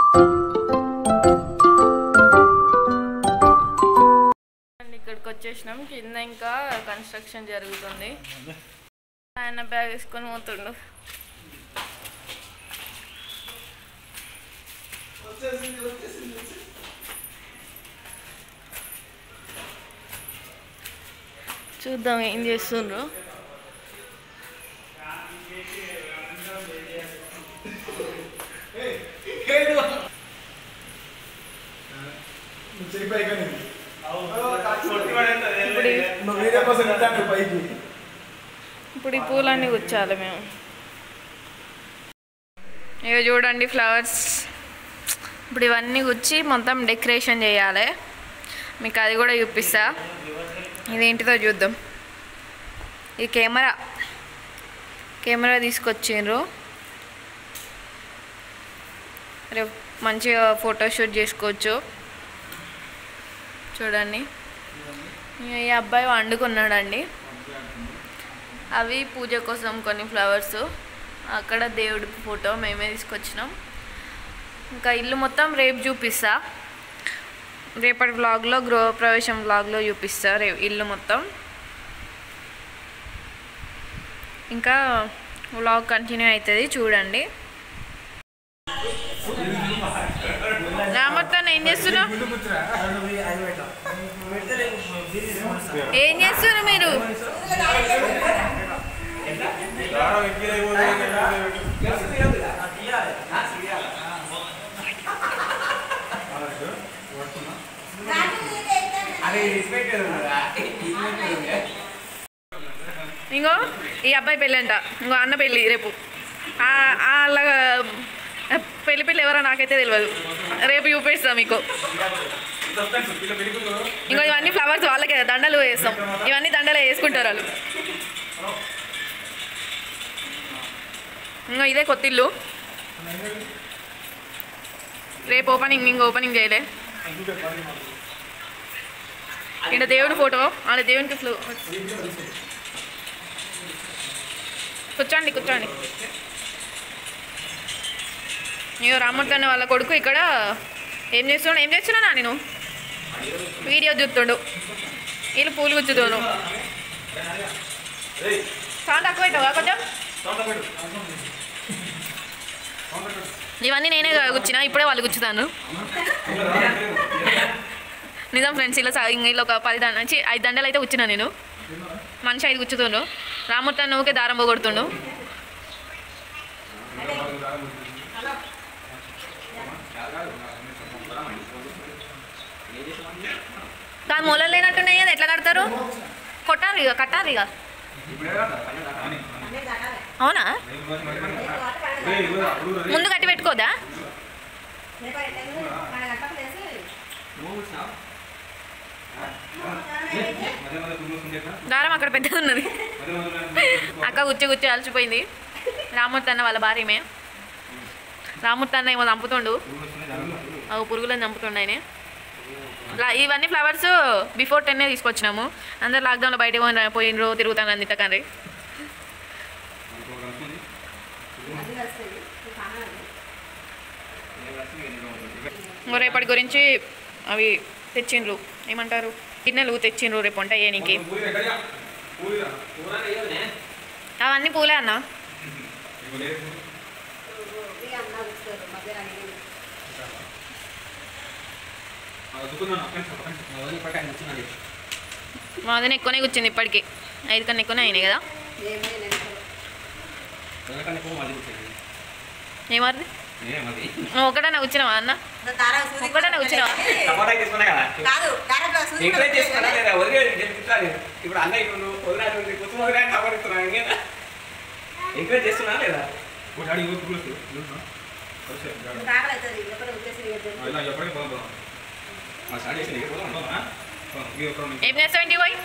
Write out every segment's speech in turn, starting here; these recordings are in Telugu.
అండ్ ఇక్కడికి వచ్చేసినాం కింద ఇంకా కన్స్ట్రక్షన్ జరుగుతుంది ఆయన బ్యాగ్ వేసుకొని పోతుండు చూద్దాం ఏం చేస్తుండ్రు ఇప్పుడు ఈ- ఇప్పుడు ఈ పూలన్నీ గుచ్చాలి మేము ఇక చూడండి ఫ్లవర్స్ ఇప్పుడు ఇవన్నీ గుచ్చి మొత్తం డెకరేషన్ చేయాలి మీకు అది కూడా చూపిస్తా ఇదేంటిదో చూద్దాం ఇది కెమెరా కెమెరా తీసుకొచ్చిండ్రు రేపు మంచిగా ఫోటోషూట్ చేసుకోవచ్చు చూడండి ఇక ఈ అబ్బాయి వండుకున్నాడండి అవి పూజ కోసం కొన్ని ఫ్లవర్స్ అక్కడ దేవుడి ఫోటో మేమే తీసుకొచ్చినాం ఇంకా ఇల్లు మొత్తం రేపు చూపిస్తా రేపటి వ్లాగ్లో గృహప్రవేశం వ్లాగ్లో చూపిస్తా రేపు ఇల్లు మొత్తం ఇంకా వ్లాగ్ కంటిన్యూ అవుతుంది చూడండి రామత్తాను ఏం చేస్తున్నావు ఏం చేస్తున్నారు మీరు ఇంకో ఈ అబ్బాయి పెళ్ళి అంట ఇంకో అన్న పెళ్ళి రేపు ఆ- వాళ్ళ పెళ్లి పెళ్ళి ఎవరో నాకైతే తెలియదు రేపు చూపిస్తాం మీకు ఇంకో ఇవన్నీ ఫ్లవర్స్ వాళ్ళకే దండలు వేస్తాం ఇవన్నీ దండలు వేసుకుంటారు వాళ్ళు ఇంకో ఇదే కొత్త ఇల్లు రేపు ఓపెనింగ్ ఇంక ఓపెనింగ్ చేయలే ఇక్కడ దేవుడి ఫోటో ఆడ దేవునికి ఫ్లో కూర్చోండి కూర్చోండి ఇగో రామూర్తి అన్న వాళ్ళ కొడుకు ఇక్కడ ఏం చేస్తున్నాడు ఏం చేస్తున్నా నేను వీడియో చూస్తుండు వీళ్ళు పూలు గుచ్చుతారు చాలా తక్కువ పెట్టావా కొంచెం ఇవన్నీ నేనే గుచ్చిన ఇప్పుడే వాళ్ళు గుచ్చుతాను నిజం ఫ్రెండ్స్ ఇలా సా- ఇంక ఇలా ఒక పది దండ చి, ఐదు దండలు అయితే గుచ్చిన నేను మనిషి ఐదు గుచ్చుతుండు రామూర్తి అన్న ఊకే దారం పోగొడుతుండు కాదు మూలలు లేనట్టున్నాయి అది ఎట్లా కడతారు కొట్టారు ఇక కట్టారు ఇక అవునా ముందు కట్టి పెట్టుకోదా దారం అక్కడ పెద్దది ఉన్నది అక్క గుచ్చి గుచ్చి అలసిపోయింది రామూర్తి అన్న వాళ్ళ భార్యమే రామూర్తి అన్న ఏమో చంపుతుండు ఆ పురుగులను చంపుతుండు ఆయన లా- ఇవన్నీ ఫ్లవర్స్ బిఫోర్ టెన్నే తీసుకొచ్చినాము అందరు లాక్డౌన్లో బయట పోయిన పోయినరు తిరుగుతాను అంది కానీ ఇంకో రేపటి గురించి అవి తెచ్చిండ్రు ఏమంటారు గిన్నెలు తెచ్చిండ్రు రేపు వంట చేయనీకి అవన్నీ పూలే అన్న మాదని ఎక్కువనే కూర్చుంది ఇప్పటికి ఐదు కన్నా ఎక్కువనే అయినాయి కదా ఏమారింది నువ్వు ఒకటన్నా కూర్చున్నావా అన్న ఒక్కటన్నా కూర్చున్నావా కాదు దాంట్లో ఎంకరేజ్ చేసుకున్నా లేదా వదిలేదు నేను తిట్టాలి ఇప్పుడు అన్న ఇప్పుడు వదిలేదు కొత్త వదిలే కబర్ ఇస్తున్నాను ఎంకరేజ్ చేస్తున్నా లేదా తాగలేదు ఎప్పుడు వచ్చేసి ఏం చేస్తావు ఇంటికి పోయి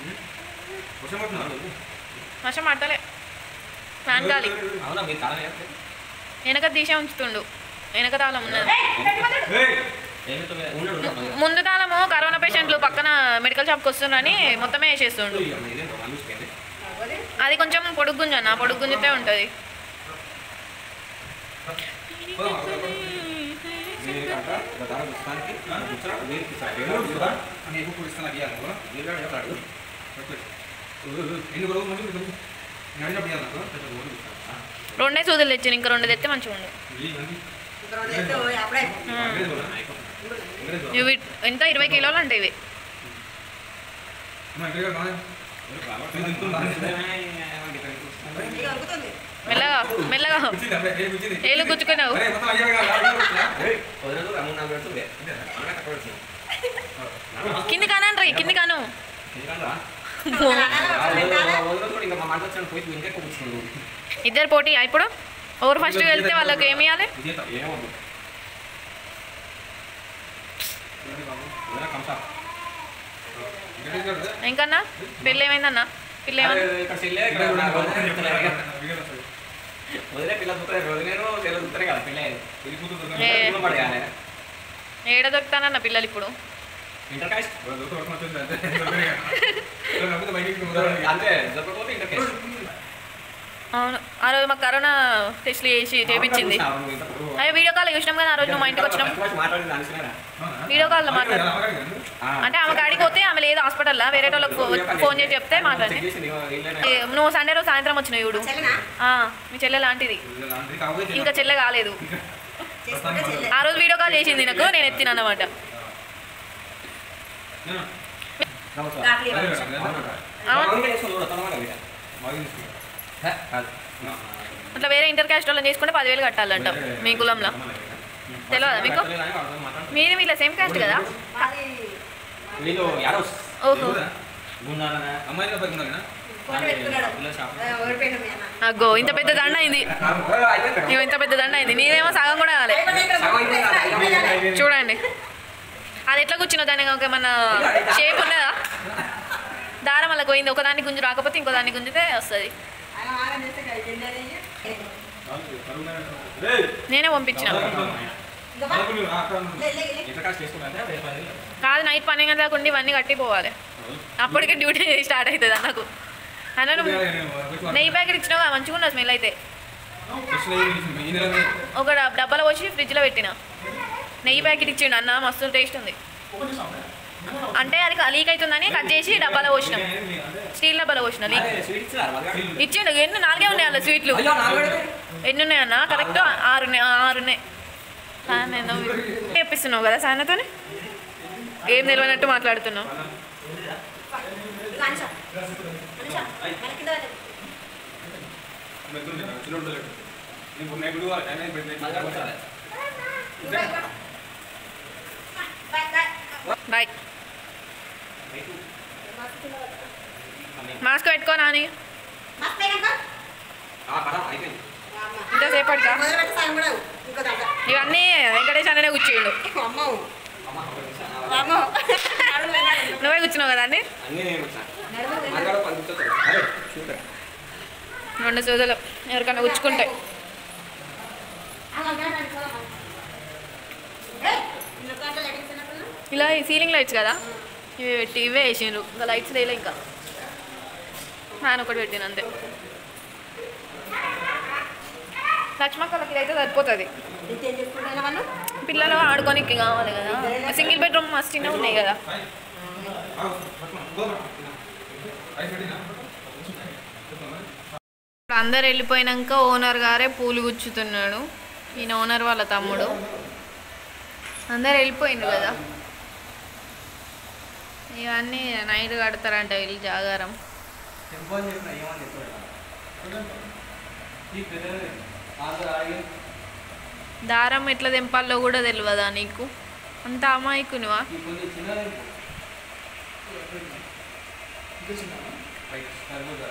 వర్షం పడతలే ఫ్యాన్ గాలి అవునా మీరు తాళం వేస్తే వెనక తీసే ఉంచుతుండు వెనక తాళం ఉన్నది ఏమిటో ఉండడు ముందు తాళము కరోనా పేషెంట్లు పక్కన మెడికల్ షాప్కి వస్తున్నారని మొత్తమే వేసేస్తుండు ఇదేంటో వాళ్ళు చూసుకోండి అది కొంచెం పొడుగు గుంజన్న పొడుగు గుంజితే ఉంటుంది దేనికంట ఒక ధర పుస్తకానికి కూర్చోరా దేనికి ఇస్తారా ఎవరు చూడరా? అని ఎక్కువ కూడా ఇస్తాను నాకు ఇవ్వాలి నువ్వు. దీనిలో ఎవరు చెప్పు. ఎన్ని రోజులు ముందు నువ్వు నేను అడిగినప్పుడు ఇవ్వాలి నాకు. చెప్పు, రోజులు ఇస్తాను. రెండే సూదులు తెచ్చాను ఇంకా రెండు తెస్తే మంచిగా ఉండు ఇవి ఇవన్నీ. ఇక్కడ రెండు ఎత్తు, అప్పుడే ఇంగ్లీష్ చూడరా? ఇంగ్లీష్ చూడరా? ఇవి ఎంత ఇరవై కిలోలు అంటే ఇవి అమ్మా, ఇంగ్లీష్ కావాలి. ఇక అనుకుతుంది మెల్లగా మెల్లగా కూర్చుంది, అప్పుడే, ఏ కూర్చుంది? ఏలు గుచ్చుకున్నావు అరే, మొత్తం అయ్యాక లాగా కూర్చున్నా? వదిలేదు మూడు నాలుగు పెడుతుంది అన్న తక్కువ పెడుతుంది కింది కానండ్రి కింది కాను ఎందుకంటే వదిలేదు కూడా ఇంకా మా మాట వచ్చాను పోయి ఇంకా ఎక్కువ కూర్చున్నాడు ఇద్దరు పోటీ ఇప్పుడు ఎవరు ఫస్ట్ వెళ్తే వాళ్ళకి ఏమి ఇవ్వాలి ఇదే తప్పు. ఏమవుతుంది ఇవన్నీ బాబు. వదిలే కంసా ఇంగ్లీష్ చూడరా? ఇంకన్నా పెళ్ళి ఏమైందన్నా పిల్ల ఏమన్నా ఇక్కడ చెల్లె ఇక్కడ ఇక్కడ నా చూడరా? వదిలే చెప్తలేరు ఇక. వీడియో వస్తుంది. వదిలే పిల్ల చూస్తారు వదిలేను చెల్లె చూస్తారు కదా పిల్ల ఇది కూతురు ఏ. దొరకదు. పడగాలి ఏడ దొరుకుతానన్న పిల్లలు ఇప్పుడు ఇంటర్ కాస్ట్ వాళ్ళు దొరకదు, పట్టుకొని వచ్చింది అంతే. దొరకదు ఇక. దొరకదు, కాకపోతే బయటికి ముందర అంతే దొరకకపోతే ఇంటర్ కాస్ట్ అవును ఆ రోజు మాకు కరోనా టెస్ట్లు చేసి చేపించింది అదే వీడియో కాల్ చూసినాం కదా ఆ రోజు నువ్వు మా ఇంటికి వచ్చినాం మాట్లాడింది అనుకున్నారా అవునా? వీడియో కాల్లో మాట్లాడు అమ్మగారికి కాదు? అంటే ఆమె కాడికి పోతే ఆమె లేదు హాస్పిటల్లో వేరే వాళ్ళకి ఫో- ఫోన్ చేసి చెప్తే మాట్లాడి ఏ, నువ్వు సండే రోజు సాయంత్రం వచ్చినావు చూడు చెల్లెనా ఆ, మీ చెల్లె లాంటిది ఇది లాంటిది కాకపోతే ఇంకా చెల్లె కాలేదు చేసుకుంటే చెల్లె ఆ రోజు వీడియో కాల్ చేసింది నాకు నేను ఎత్తిన అన్నమాట నేను కాఫీ అదే ఇవ్వాలి. కదా. బాగా తీసుకుంటా. అట్లా వేరే ఇంటర్ క్యాస్ట్ వాళ్ళని చేసుకుంటే పదివేలు కట్టాలంట మీ కులంలో తెలియదా మీకు మీది వీళ్ళ సేమ్ క్యాస్ట్ కదా మాది వీళ్ళు యారోస్ ఓహో ఎవరా? గున్నారనా అమ్మాయిలు అబ్బాయిలు ఉన్నారా? ఫోటో పెట్టుకున్నాడు ఆ, ఓడిపోయినాం మీ అన్న. అగ్గో ఇంత పెద్ద దండ అయింది ఇగో ఇంత పెద్ద దండ అయింది నీదేమో సగం కూడా కాలే అయిపోయింది ఇక్కడ సగం ముగ్గురు అయిపోయింది. వేసినా, ఇంకా వేయాలి. చూడండి అది ఎట్లా కూర్చున్నది దాని ఒక మన షేప్ ఉన్నదా దారం అలా పోయింది ఒకదాన్ని గుంజు రాకపోతే ఇంకో దాన్ని గుంజితే వస్తుంది ఆయన ఆగం చేస్తే ఇక్కడ చెల్లెలు అయ్యి. నేనే పంపించిన ఇంకా బా. నలుగురు, ఆ, అక్కడ ఉన్నారు. లే, లే, లే. ఇంటర్ కాస్ట్ చేసుకుంటే వేరే పది కాదు నైట్ పన్నెండు గంటలకు ఉండి ఇవన్నీ కట్టిపోవాలి అప్పటికే డ్యూటీ స్టార్ట్ అవుతుంది అన్నకు అన్న నువ్వు నేను వచ్చి నెయ్యి ప్యాకెట్ ఇచ్చినావు మంచిగా ఉన్నది స్మెల్ అయితే కృష్ణ ఏమి చేసింది? ఈ నెల ఒక డబ్- డబ్బాలో పోసి ఫ్రిడ్జ్లో పెట్టిన నెయ్యి ప్యాకెట్ ఇచ్చిండు అన్న మస్తు టేస్ట్ ఉంది అంటే అది లీక్ అవుతుందని కట్ చేసి డబ్బాలో పోసినాం స్టీల్ డబ్బాలో పోసిన లీక్ స్వీట్ ఇచ్చినారు వాళ్ళకి ఇచ్చిండు ఎన్ని నాలుగే ఉన్నాయి అలా స్వీట్లు అయ్యో నాకు కూడా ఇదే. ఎన్ని ఉన్నాయి అన్న కరెక్ట్ ఆరు ఉన్నాయి ఆ, ఆరు ఉన్నాయి సాయన ఏందో చెప్పిస్తున్నావు కదా సాయనతోని ఏం తెలియనట్టు మాట్లాడుతున్నావు ఇదిగో అనుష. అనుష, మన కింద పెట్టు. మెత్తు ఉంటాడు, చిన్నోడు ఉంటాడు. నీకు నేను ఇప్పుడు ఆయన ఏం పెట్టలేదు. మళ్ళీ కొట్టాలి. ఇదిగో, ఇదిగో. Bye, bye. బాయ్ మాస్క్ పెట్టుకోనా అని మస్తు పోయినాక? ఆ, పరా, అయిపోయింది. అమ్మ. ఇంతసేపటికా మొదలుపెట్టి సాయం కూడా ఇంకో దాంట్లో. ఇవన్నీ వెంకటేష్ అన్ననే కూర్చోండు అమ్మో అమ్మ, ఒక నిమిషం. అమ్మో నడుము పోయినాడు. నువ్వే కూర్చున్నావు కదా అండి అన్నీ నేను వచ్చాను నడుము పోయినాడు. మాట్లాడ పది కూర్చోతారు. అరే, చూడరా. రెండు సూదులు ఎవరికైనా గుచ్చుకుంటాయి అలా కాదు, అది పోదామా? ఏయ్, ఇంకో దాంట్లో లైటింగ్స్ ఉన్నప్పుడు? ఇలా ఈ సీలింగ్ లైట్స్ కదా ఇవి పెట్టి ఇవే వేసిండ్రు ఇంకా లైట్స్ లేలే ఇంకా ఫ్యాన్ ఒకటి పెట్టిన అంతే లక్ష్మక్కలకి ఇదైతే సరిపోతుంది ఇంకేం చెప్పుకుంటున్నా వాళ్ళు? పిల్లలు ఆడుకోనికి కావాలి కదా సింగిల్ బెడ్రూమ్ మస్ట్ ఉన్నాయి కదా ఆ, పట్టుకో, గో పట్టుకో. ఐస్ పెట్టినా? ఇప్పుడు అందరు వెళ్ళిపోయినాక ఓనర్ గారే పూలు గుచ్చుతున్నాడు ఈయన ఓనర్ వాళ్ళ తమ్ముడు అందరు వెళ్ళిపోయింది కదా ఇవన్నీ నైట్ కడతారంట వీళ్ళు జాగారం టెంపోని చెప్పిన ఏమని చెప్పాడు ఈ పెద్ద ఆంధ్ర ఆగి దారం ఎట్లా తెంపాలో కూడా తెలియదా నీకు అంత అమాయకునివా ఈ కొన్ని చిన్న రైట్ కర్బూజా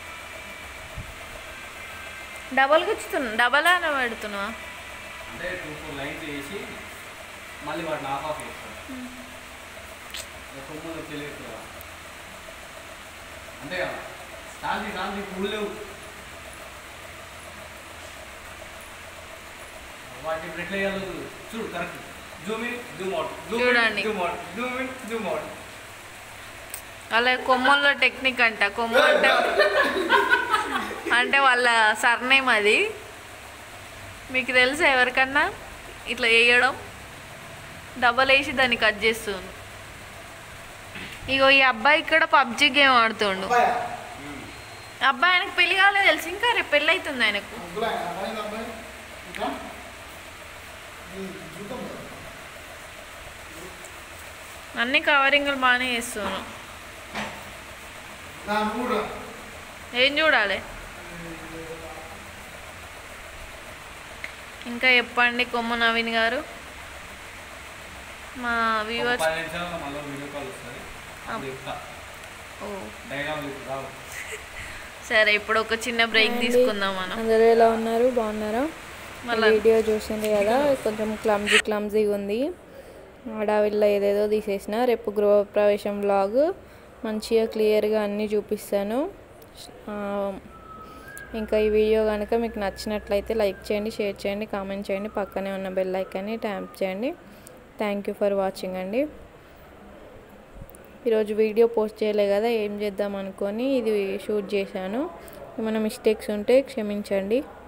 డబల్ గుచ్చుతున్నా డబల్ అని పెడుతున్నావా అంటే టూ ఫోర్ లైన్స్ వేసి మళ్ళీ వాటిని ఆఫ్ ఆఫ్ చేస్తాం కొమ్ములు వచ్చేలేదు అంతే కదా శాంతి శాంతి పూలు లేవు వాటిని ఇప్పుడు ఎట్లా వేయాలో చూడు. చూడు correct zoom in zoom out చూడండి. Zoom out zoom in zoom out వాళ్ళ కొమ్మల్లో టెక్నిక్ అంట కొమ్మ అంటే అంటే వాళ్ళ సర్నేమ్ అది మీకు తెలుసా ఎవరికన్నా ఇట్లా వేయడం డబల్ వేసి దాన్ని కట్ చేస్తుంది ఇగో ఈ అబ్బాయి ఇక్కడ పబ్జి గేమ్ ఆడుతుండు అబ్బాయా అబ్బాయి ఆయనకు పెళ్లి కాలేదు తెలుసు ఇంకా రేపు పెళ్ళి అవుతుంది ఆయనకు అబ్బాయి అబ్బాయి అబ్బాయి ఇంకా ఉమ్, చూద్దాం కదా. అన్ని కవరింగ్లు బాగానే చేస్తున్నాను నా కూడా ఏం చూడాలి ఇంకా చెప్పండి కొమ్మ నవీన్ గారు మా వ్యూవర్స్ పది నిమిషాల్లో మళ్ళీ వీడియో కాల్ వస్తుంది అప్పుడు చెప్తా ఓ డైలాగ్ రావు సరే ఇప్పుడు ఒక చిన్న బ్రేక్ తీసుకుందాం మనం అందరూ ఎలా ఉన్నారు బాగున్నారా మళ్ళా వీడియో చూసింది కదా కొంచెం క్లమ్జీ క్లమ్జీగా ఉంది ఆడావిల్ల ఏదేదో తీసేసిన రేపు గృహప్రవేశం బ్లాగ్ మంచిగా క్లియర్గా అన్నీ చూపిస్తాను ఆ, ఇంకా ఈ వీడియో కనుక మీకు నచ్చినట్లయితే లైక్ చేయండి షేర్ చేయండి కామెంట్ చేయండి పక్కనే ఉన్న బెల్ ఐకాన్ని ట్యాప్ చేయండి థ్యాంక్ యూ ఫర్ వాచింగ్ అండి ఈరోజు వీడియో పోస్ట్ చేయలే కదా ఏం చేద్దాం అనుకొని ఇది షూట్ చేశాను ఏమైనా మిస్టేక్స్ ఉంటే క్షమించండి